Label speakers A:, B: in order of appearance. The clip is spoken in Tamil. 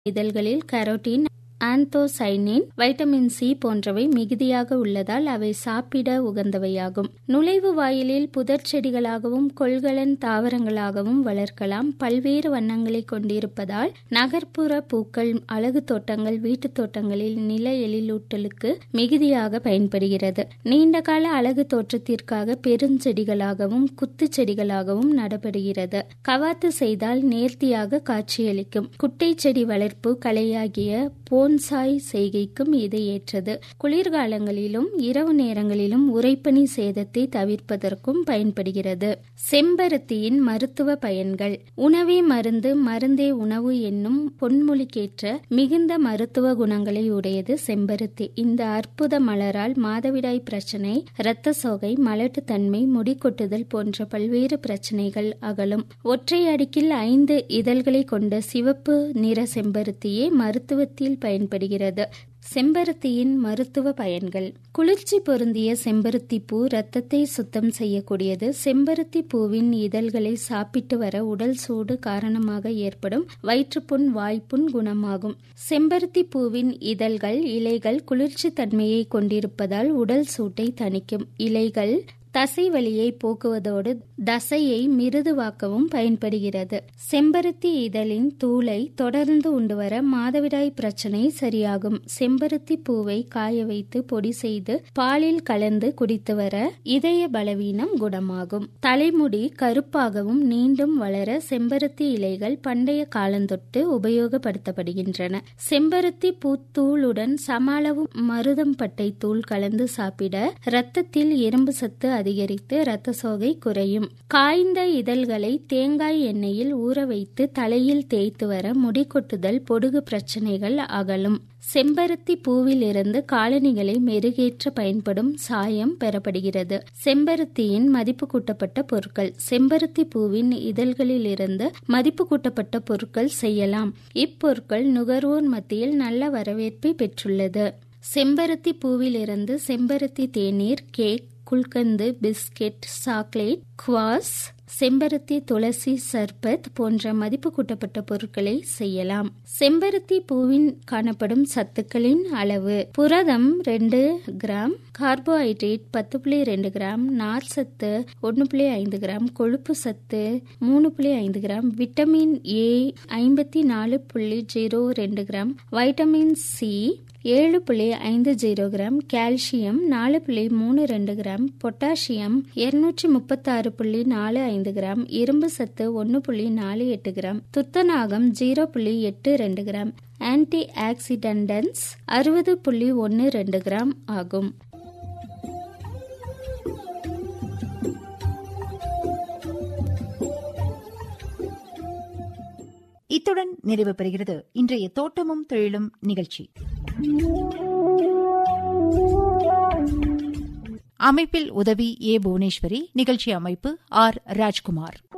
A: இதழ்களில் கரோட்டின் ஆந்தோசைனின் வைட்டமின் சி போன்றவை மிகுதியாக உள்ளதால் அவை சாப்பிட உகந்தவையாகும் நுழைவு வாயிலில் புதர் செடிகளாகவும் கொள்கலன் தாவரங்களாகவும் வளர்க்கலாம் பல்வேறு வண்ணங்களை கொண்டிருப்பதால் நகர்ப்புற பூக்கள் அழகு தோட்டங்கள் வீட்டுத் தோட்டங்களில் நில எழிலூட்டலுக்கு மிகுதியாக பயன்படுகிறது நீண்டகால அழகு தோற்றத்திற்காக பெருஞ்செடிகளாகவும் குத்து செடிகளாகவும் நடப்படுகிறது கவாத்து செய்தால் நேர்த்தியாக காட்சியளிக்கும் குட்டை செடி வளர்ப்பு கலையாகிய போன்சாய் செய்கைக்கும் இது ஏற்றது குளிர்காலங்களிலும் இரவு நேரங்களிலும் உறைபனி சேதத்தை தவிர்ப்பதற்கும் பயன்படுகிறது செம்பருத்தியின் மருத்துவ பயன்கள் உணவே மருந்து மருந்தே உணவு என்னும் பொன்மொழிக்கேற்ற மிகுந்த மருத்துவ குணங்களை உடையது செம்பருத்தி இந்த அற்புத மலரால் மாதவிடாய் பிரச்சனை இரத்த சோகை மலட்டுத்தன்மை முடிக்கொட்டுதல் போன்ற பல்வேறு பிரச்சனைகள் அகலும் ஒற்றை அடுக்கில் ஐந்து இதழ்களை கொண்ட சிவப்பு நிற செம்பருத்தியே மருத்துவத்தில் பயன்படுகிறது செம்பருத்தியின் மருத்துவ பயன்கள் குளிர்ச்சி பொருந்திய செம்பருத்தி பூ ரத்தத்தை சுத்தம் செய்யக்கூடியது செம்பருத்தி பூவின் இதழ்களை சாப்பிட்டு வர உடல் சூடு காரணமாக ஏற்படும் வயிற்றுப்புண் வாய்ப்புண் குணமாகும் செம்பருத்தி பூவின் இதழ்கள் இலைகள் குளிர்ச்சி தன்மையை கொண்டிருப்பதால் உடல் சூட்டை தணிக்கும் இலைகள் தசை வலியை போக்குவதோடு தசையை மிருதுவாக்கவும் பயன்படுகிறது செம்பருத்தி இதழின் தூளை தொடர்ந்து உண்டு வர மாதவிடாய் பிரச்சனை சரியாகும் செம்பருத்தி பூவை காய வைத்து பொடி செய்து பாலில் கலந்து குடித்து வர இதய பலவீனம் குணமாகும் தலைமுடி கருப்பாகவும் நீண்டும் வளர செம்பருத்தி இலைகள் பண்டைய காலந்தொட்டு உபயோகப்படுத்தப்படுகின்றன செம்பருத்தி பூத்தூளுடன் சம அளவு மருதம் பட்டை தூள் கலந்து சாப்பிட இரத்தத்தில் இரும்பு சத்து அதிகரித்து இரத்த சோகை குறையும் காய்ந்த இதழ்களை தேங்காய் எண்ணெயில் ஊற வைத்து தலையில் தேய்த்து வர முடி கொட்டுதல் பொடுகு பிரச்சனைகள் அகலும் செம்பருத்தி பூவில் இருந்து காலணிகளை மெருகேற்ற பயன்படும் சாயம் பெறப்படுகிறது செம்பருத்தியின் மதிப்பு கூட்டப்பட்ட பொருட்கள் செம்பருத்தி பூவின் இதழ்களில் இருந்து மதிப்பு கூட்டப்பட்ட பொருட்கள் செய்யலாம் இப்பொருட்கள் நுகர்வோர் மத்தியில் நல்ல வரவேற்பை பெற்றுள்ளது செம்பருத்தி பூவிலிருந்து செம்பருத்தி தேநீர் கேக் குல்கந்து பிஸ்கெட் சாக்லேட் குவாஸ் செம்பருத்தி துளசி சர்பத் போன்ற மதிப்பு கூட்டப்பட்ட பொருட்களை செய்யலாம் செம்பருத்தி பூவின் காணப்படும் சத்துக்களின் அளவு புரதம் ரெண்டு கிராம் கார்போஹைட்ரேட் பத்து புள்ளி ரெண்டு கிராம் நார் சத்து ஒன்று புள்ளி ஐந்து கிராம் கொழுப்பு சத்து மூணு புள்ளி ஐந்து கிராம் விட்டமின் ஏ ஐம்பத்தி நாலு புள்ளி ஜீரோ ரெண்டு கிராம் வைட்டமின் சி ஏழு புள்ளி ஐந்து ஜீரோ கிராம் கால்சியம் நாலு புள்ளி மூணு ரெண்டு கிராம் பொட்டாசியம் இருநூற்றி முப்பத்தாறு புள்ளி நாலு ஐந்து கிராம் இரும்பு சத்து ஒன்று புள்ளி நாலு எட்டு கிராம் துத்தநாகம் ஜீரோ புள்ளி எட்டு ரெண்டு கிராம் ஆன்டி ஆக்சிடென்டன்ஸ் அறுபது புள்ளி ஒன்று ரெண்டு கிராம் ஆகும்
B: இத்துடன் நிறைவு பெறுகிறது இன்றைய தோட்டமும் தொழிலும் நிகழ்ச்சி அமைப்பில் உதவி ஏ புவனேஸ்வரி நிகழ்ச்சி அமைப்பு ஆர் ராஜ்குமார்